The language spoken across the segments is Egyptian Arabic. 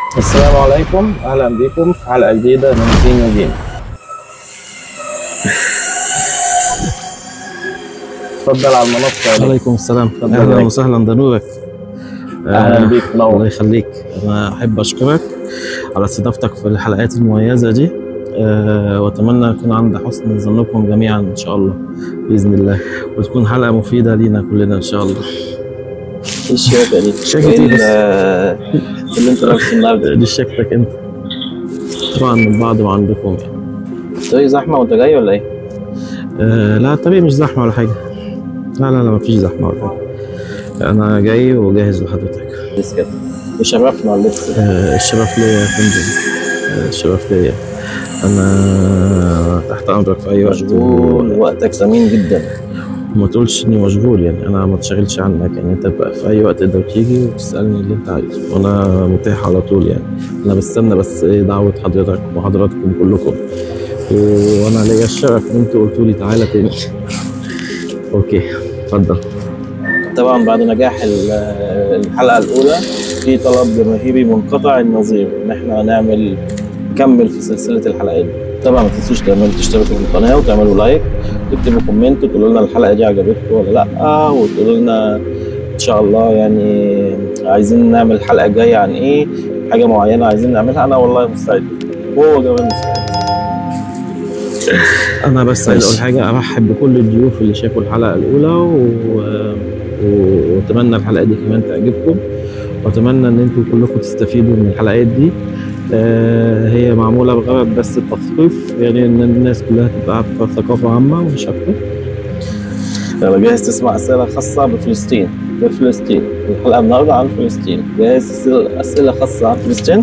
السلام عليكم اهلا بكم في حلقه جديده من سين وجيم اتفضل على المنصه يا بيه. عليكم السلام اتفضل اهلا عليك. وسهلا ده نورك اهلا آه، بيك الله منور يخليك انا احب اشكرك على استضافتك في الحلقات المميزه دي أه واتمنى يكون عند حسن ظنكم جميعا ان شاء الله باذن الله وتكون حلقه مفيده لينا كلنا ان شاء الله ايه الشياكه دي؟ شياكة ايه ايه ال- بس؟ اللي انت لابسه النهارده؟ دي شكلك انت طبعا من بعض ما عندكم يعني الطريق زحمه وانت جاي ولا ايه؟ أه لا الطريق مش زحمه ولا حاجه لا لا لا مفيش زحمه ولا حاجه انا جاي وجاهز لحضرتك بس كده وشرفنا على اللبس ده. آه، الشرف ليا يا فندم آه، الشرف ليا انا تحت امرك في اي وقت مشغول وقتك ثمين جدا وما تقولش اني مشغول يعني انا ما تشغلش عنك يعني انت بقى في اي وقت تقدر تيجي وتسالني اللي انت عايزه وانا متاح على طول يعني انا بستنى بس ايه دعوه حضرتك وحضراتكم كلكم وانا ليا الشرف ان انتوا قلتوا لي تعالى تاني اوكي اتفضل طبعا بعد نجاح ال- الحلقه الاولى في طلب جماهيري منقطع النظير ان احنا نعمل نكمل في سلسله الحلقات دي طبعا ما تنسوش تعملوا تشتركوا في القناه وتعملوا لايك تكتبوا كومنت وتقولوا لنا الحلقه دي عجبتكم ولا لا وتقولوا لنا ان شاء الله يعني عايزين نعمل الحلقه الجايه عن ايه حاجه معينه عايزين نعملها انا والله مستعد وهو كمان مستعد انا بس عايز ماشي. اقول حاجه ارحب بكل الضيوف اللي شافوا الحلقه الاولى و... و- واتمنى الحلقه دي كمان تعجبكم واتمنى ان انتم كلكم تستفيدوا من الحلقات دي آه هي معموله بغرض بس التثقيف يعني ان الناس كلها تبقى عارفه ثقافه عامه ومش اكتر يلا جاهز تسمع اسئله خاصه بفلسطين بفلسطين الحلقه النهارده عن فلسطين جاهز تسال اسئله خاصه عن فلسطين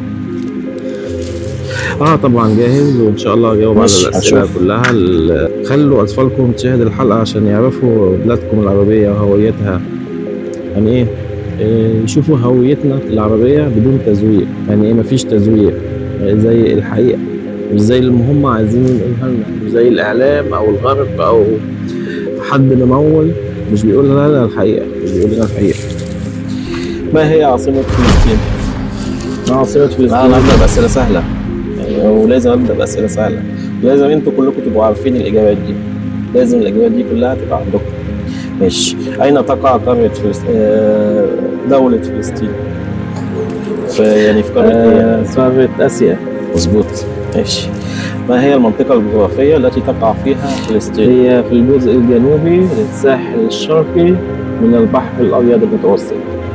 اه طبعا جاهز وان شاء الله اجاوب على ماشي، الاسئله هنشوف. كلها ال- خلوا اطفالكم تشاهد الحلقه عشان يعرفوا بلادكم العربيه وهويتها يعني ايه إيه، يشوفوا هويتنا العربيه بدون تزوير يعني ايه مفيش تزوير زي الحقيقه مش زي اللي هم عايزين ينقلها لنا مش زي الاعلام او الغرب او حد ممول مش بيقول لنا لا الحقيقه مش بيقول لنا الحقيقه ما هي عاصمه فلسطين؟ ما عاصمه فلسطين انا هبدا باسئله سهله يعني ولازم ابدا باسئله سهله لازم انتوا كلكم تبقوا عارفين الاجابات دي لازم الاجابات دي كلها تبقى عندكم ماشي اين تقع قاره فلسطين دوله فلسطين في يعني في قاره ايه؟ قاره اسيا مظبوط ماشي ما هي المنطقة الجغرافية التي تقع فيها فلسطين؟ هي في الجزء الجنوبي للساحل الشرقي من البحر الابيض المتوسط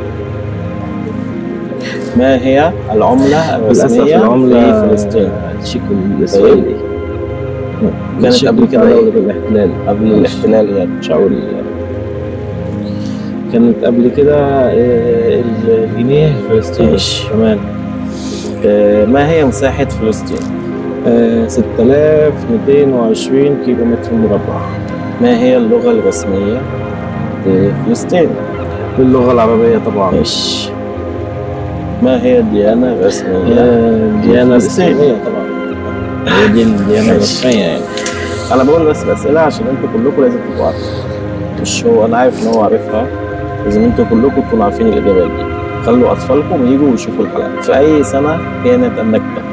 ما هي العملة للاسف الرسمية العمله في فلسطين؟ الشيكل الاسرائيلي كانت قبل كده دوله ايه؟ الاحتلال قبل الاحتلال يعني مش هقول كانت قبل كده آه، الجنيه الفلسطيني ماشي كمان آه، ما هي مساحة فلسطين؟ آه، 6220 كيلو متر مربع ما هي اللغة الرسمية لفلسطين؟ باللغه العربيه طبعا ماشي ما هي الديانة الرسمية؟ آه، الديانه فلسطين. الاسلاميه طبعا هي دي الديانه ماشي. الرسميه يعني انا بقول بس الاسئله عشان انتوا كلكم لازم تبقوا عارفين مش هو انا عارف ان هو عارفها لازم انتوا كلكم تكونوا عارفين الاجابات دي خلوا اطفالكم يجوا ويشوفوا الحلقه في اي سنه كانت النكبه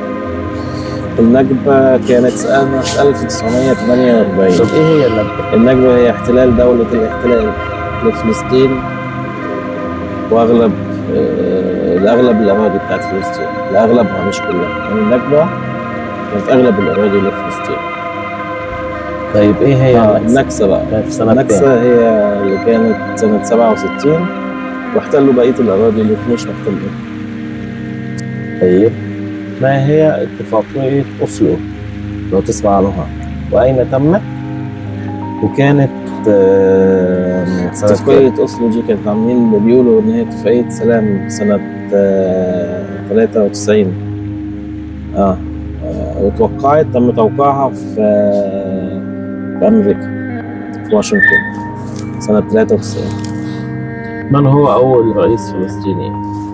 النكبه كانت سنه 1948 طب ايه هي النكبه النكبة هي احتلال دولة الاحتلال لفلسطين وأغلب آه، لأغلب الأراضي بتاعت فلسطين لأغلبها مش كلها يعني النكبة كانت أغلب الأراضي لفلسطين طيب ايه هي آه، النكسه النكسة بقى كانت في سنه كام النكسة هي اللي كانت سنة 67 واحتلوا بقية الأراضي اللي مش محتلين طيب ما هي اتفاقيه اوسلو لو تسمع عنها واين تمت وكانت آه، سنه كام؟ اتفاقية أوسلو دي كانت عاملين بيقولوا إن هي اتفاقية سلام سنة آه، 93 اه آه، وتوقعت تم توقيعها في آه، في أمريكا في واشنطن سنة 93 من هو اول رئيس فلسطيني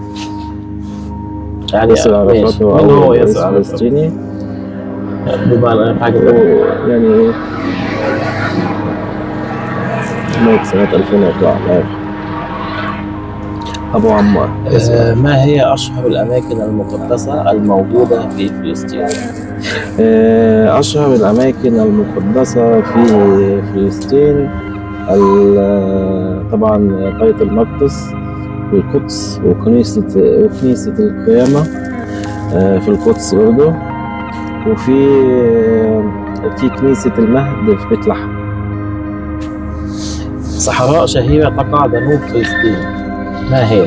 يعني ياسر عرفات ماشي. هو من هو أول رئيس ياسر عرفات فلسطيني بمعنى حاجه تانية. يعني مات سنة 2004 لا. ابو عمار آه، ما هي أشهر الأماكن المقدسة الموجودة في فلسطين؟ آه، أشهر الأماكن المقدسة في فلسطين ال- طبعا بيت المقدس والقدس وكنيسة وكنيسة القيامة آه، في القدس برضه وفي آه، في كنيسة المهد في بيت لحم صحراء شهيرة تقع جنوب فلسطين ما هي؟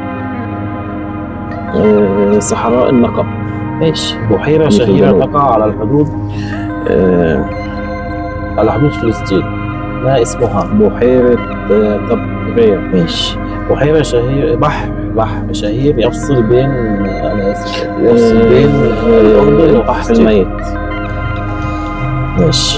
آه، صحراء النقب ماشي بحيرة في شهيرة الجنوب. تقع على الحدود آه، على حدود فلسطين ما اسمها؟ بحيرة آه، طبرية ماشي بحيرة شهير بحر بحر شهير يفصل بين أنا آسف يفصل بين الأردن البحر وفلسطين الميت ماشي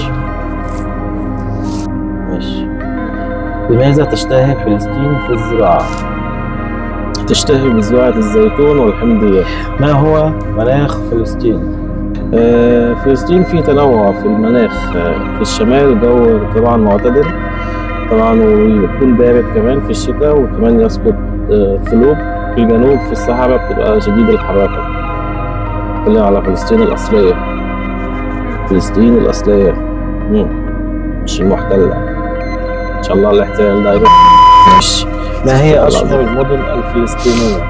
ماشي لماذا تشتهر فلسطين في الزراعة؟ تشتهر بزراعة الزيتون والحمضيات ما هو مناخ فلسطين؟ آه، فلسطين في تنوع في المناخ آه، في الشمال الجو طبعا معتدل طبعا ويكون بارد كمان في الشتاء وكمان يسقط آه، ثلوج في الجنوب في الصحراء بتبقى شديد الحرارة نتكلم على فلسطين الأصلية فلسطين الأصلية مم. مش المحتلة إن شاء الله الاحتلال ده يروح ماشي ما هي أشهر المدن الفلسطينية؟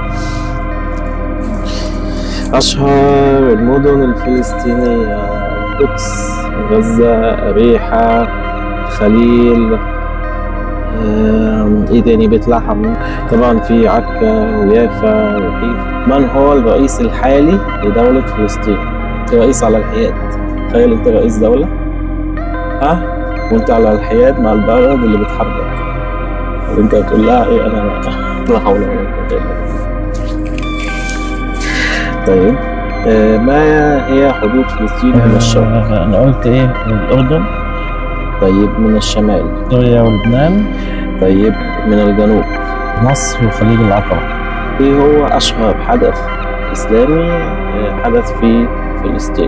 أشهر المدن الفلسطينية القدس غزة أريحة خليل آم، ايه تاني بيت لحم طبعا في عكا ويافا وحيف من هو الرئيس الحالي لدولة فلسطين رئيس على الحياد تخيل انت رئيس دولة ها وانت على الحياد مع البلد اللي بتحرك وانت تقول لها ايه انا لا حول ولا قوة الا بالله طيب آه، ما هي حدود فلسطين من الشرق؟ آه، أنا قلت إيه؟ الأردن طيب من الشمال سوريا ولبنان طيب من الجنوب مصر وخليج العقبة ايه هو اشهر حدث اسلامي آه، حدث في فلسطين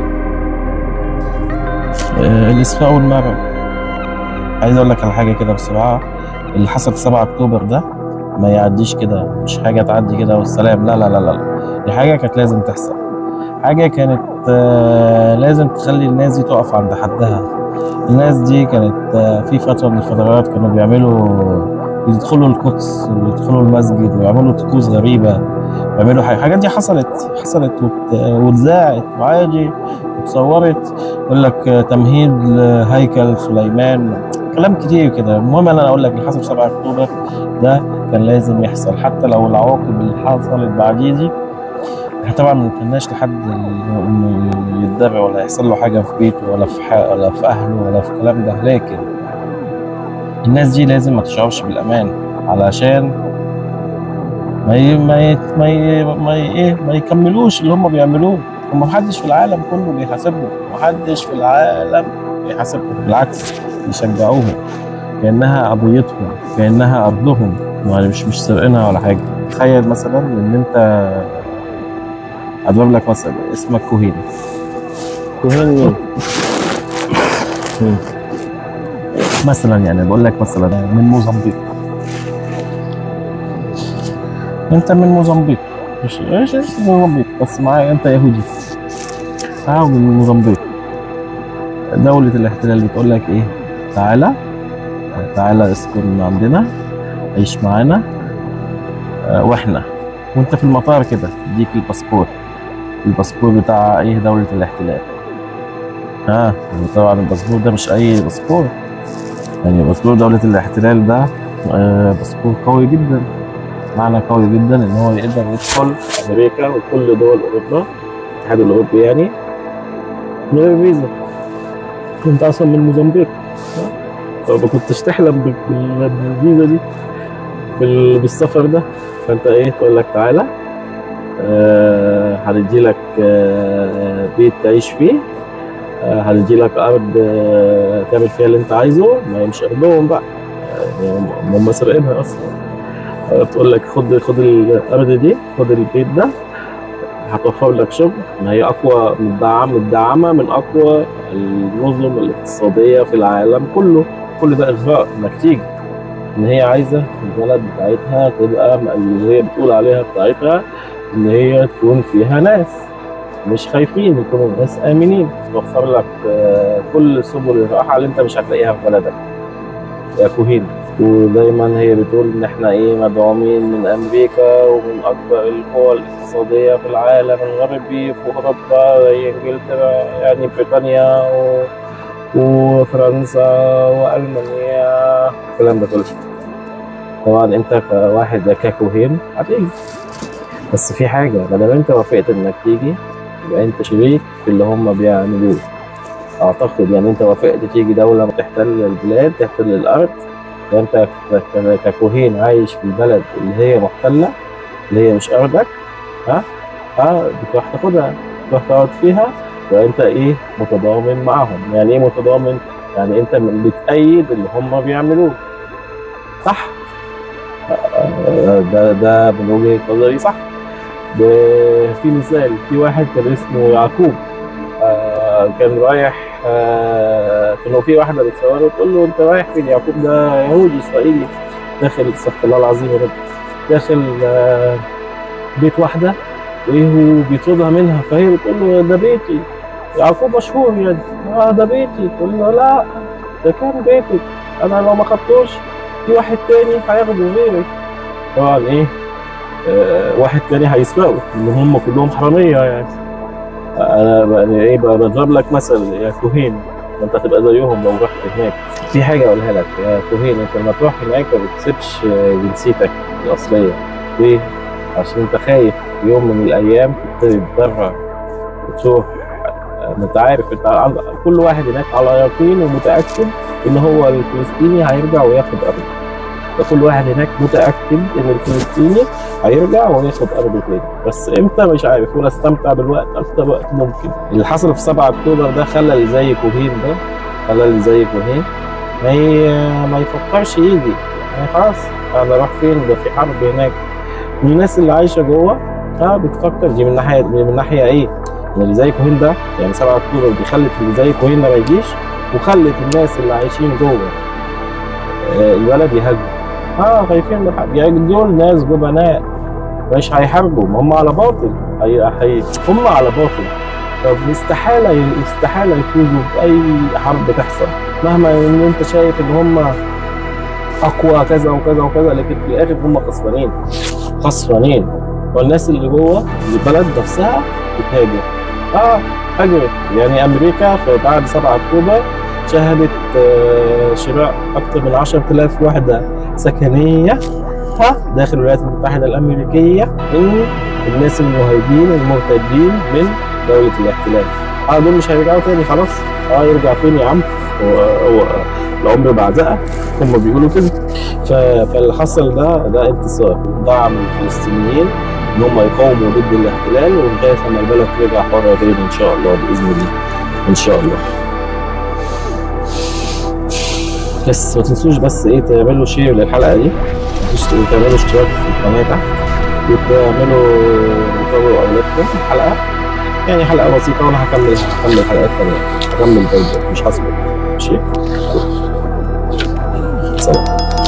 آه، الإسراء والمعراج عايز أقول لك على حاجة كده بسرعة اللي حصل في 7 أكتوبر ده ما يعديش كده مش حاجة تعدي كده والسلام لا لا لا لا دي حاجة كانت لازم تحصل حاجة كانت آه، لازم تخلي الناس دي تقف عند حدها الناس دي كانت آه، في فترة من الفترات كانوا بيعملوا يدخلوا القدس ويدخلوا المسجد ويعملوا طقوس غريبة يعملوا حاجة الحاجات دي حصلت حصلت وات- واتذاعت وعادي اتصورت يقول لك آه، تمهيد لهيكل سليمان كلام كتير كده المهم انا اقول لك اللي حصل في 7 اكتوبر ده كان لازم يحصل حتى لو العواقب اللي حصلت بعديه دي احنا طبعا ما نتمناش لحد انه يتدرع ولا يحصل له حاجه في بيته ولا في ح- ولا في اهله ولا في الكلام ده لكن الناس دي لازم ما تشعرش بالامان علشان ما ي... ما ي... ما ي... ما ي... ايه ما يكملوش اللي هم بيعملوه هم محدش في العالم كله بيحاسبهم محدش في العالم بيحاسبهم بالعكس بيشجعوهم كانها ابويتهم كانها ارضهم يعني مش مش سارقينها ولا حاجه تخيل مثلا ان انت اضرب لك مثلا اسمك كوهين كوهين مين؟ مثلا يعني بقول لك مثلا من موزمبيق انت من موزمبيق مش ايش ايش موزمبيق بس معايا انت يهودي اه من موزمبيق دولة الاحتلال بتقول لك ايه تعالى تعالى اسكن عندنا عيش معانا آه، واحنا وانت في المطار كده يديك الباسبور الباسبور بتاع ايه دولة الاحتلال ها طبعا الباسبور ده مش اي باسبور يعني باسبور دولة الاحتلال ده آه، باسبور قوي جدا معنى قوي جدا ان هو يقدر يدخل امريكا وكل دول اوروبا الاتحاد الاوروبي يعني من غير فيزا كنت اصلا من موزمبيق فما كنتش تحلم بال- بال- بالفيزا دي بال- بالسفر ده فانت ايه تقول لك تعالى آه هندي لك آه بيت تعيش فيه آه هندي لك ارض آه تعمل فيها اللي انت عايزه ما هي مش ارضهم بقى يعني هم- هم سارقينها اصلا آه تقول لك خد خد الارض دي خد البيت ده هتوفر لك شغل ما هي اقوى مدعمه مدعمه من اقوى النظم الاقتصاديه في العالم كله كل ده اغراء انك تيجي ان هي عايزه البلد بتاعتها تبقى اللي هي بتقول عليها بتاعتها ان هي تكون فيها ناس مش خايفين يكونوا ناس امنين توفر لك آه، كل سبل الراحه اللي انت مش هتلاقيها في بلدك يا كوهين ودايما هي بتقول ان احنا ايه مدعومين من امريكا ومن اكبر القوى الاقتصاديه في العالم الغربي في اوروبا زي انجلترا يعني بريطانيا و... وفرنسا والمانيا الكلام ده كله طبعا انت كواحد ككوهين هتيجي بس في حاجه ما دام انت وافقت انك تيجي يبقى انت شريك في اللي هم بيعملوه اعتقد يعني انت وافقت تيجي دوله تحتل البلاد تحتل الارض وانت ك- ككوهين عايش في البلد اللي هي محتله اللي هي مش ارضك ها ها بتروح تاخدها تروح تقعد فيها وانت ايه متضامن معاهم يعني ايه متضامن يعني انت من- بتأيد اللي هم بيعملوه صح آه، ده ده من وجهه نظري صح ب- في مثال في واحد كان اسمه يعقوب آه، كان رايح آه، كانوا في واحده بتصوره تقول له انت رايح فين يعقوب ده يهودي اسرائيلي داخل استغفر الله العظيم يا رب داخل آه، بيت واحده وايه هو بيطردها منها فهي بتقول له ده بيتي يعقوب مشهور يعني اه ده بيتي تقول له لا ده كان بيتك انا لو ما خدتوش في واحد تاني هياخده غيرك طبعا ايه آه واحد تاني هيسرقه ان هم كلهم حراميه يعني انا بقى ايه بقى بضرب لك مثل يا كوهين ما انت هتبقى زيهم لو رحت هناك في حاجه اقولها لك يا كوهين انت لما تروح هناك ما بتسيبش آه، جنسيتك الاصليه ليه؟ عشان انت خايف في يوم من الايام تطرد بره وتروح آه، ما انت عارف انت على- كل واحد هناك على يقين ومتاكد ان هو الفلسطيني هيرجع وياخد ارضه ده كل واحد هناك متاكد ان الفلسطيني هيرجع وياخد ارضه تاني بس امتى مش عارف ولا استمتع بالوقت اكتر وقت ممكن اللي حصل في 7 اكتوبر ده خلى اللي زي كوهين ده خلى اللي زي كوهين ما ي- ما يفكرش يجي يعني خلاص انا اروح فين ده في حرب هناك والناس اللي عايشه جوه اه بتفكر دي من ناحيه من ناحيه ايه؟ ان اللي زي كوهين ده يعني 7 اكتوبر دي خلت اللي زي كوهين ده ما يجيش وخلت الناس اللي عايشين جوه آه، البلد يهاجموا اه خايفين من الحرب يعني دول ناس جبناء مش هيحاربوا ما هم على باطل هي هي هم على باطل طب استحاله استحاله يفوزوا باي حرب تحصل مهما ان انت شايف ان هم اقوى كذا وكذا وكذا لكن في الاخر هم خسرانين خسرانين والناس اللي جوه البلد نفسها بتهاجر اه هاجرت يعني امريكا في بعد 7 اكتوبر شهدت آه، شراء اكثر من 10000 وحده سكنيه ها داخل الولايات المتحده الامريكيه من الناس المهاجرين المرتدين من دوله الاحتلال اه دول مش هيرجعوا تاني خلاص اه يرجع فين يا عم هو هو العمر بعزقه هم بيقولوا كده ف- فاللي حصل ده ده انتصار دعم الفلسطينيين ان هم يقاوموا ضد الاحتلال ولغايه لما البلد ترجع حره تاني ان شاء الله باذن الله ان شاء الله بس ما تنسوش بس ايه تعملوا شير للحلقه دي ما تنسوش تعملوا اشتراك في القناه تحت وتعملوا تابعوا اولادكم الحلقه يعني حلقه بسيطه وانا هكمل هكمل حلقات ثانيه هكمل برضه مش هصبر ماشي سلام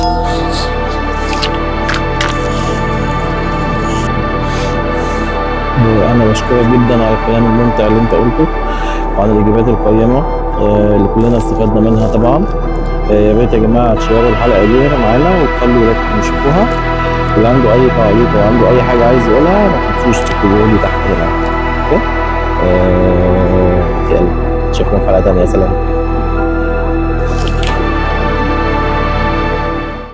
انا بشكرك جدا على الكلام الممتع اللي انت قلته وعلى الاجابات القيمه آه، اللي كلنا استفدنا منها طبعا آه، يا ريت يا جماعه تشيروا الحلقه دي معانا وتخلوا ولادكم يشوفوها اللي عنده اي تعليق او عنده اي حاجه عايز يقولها ما تنسوش تكتبوا لي تحت هنا اوكي آه، يلا اشوفكم في حلقه ثانيه سلام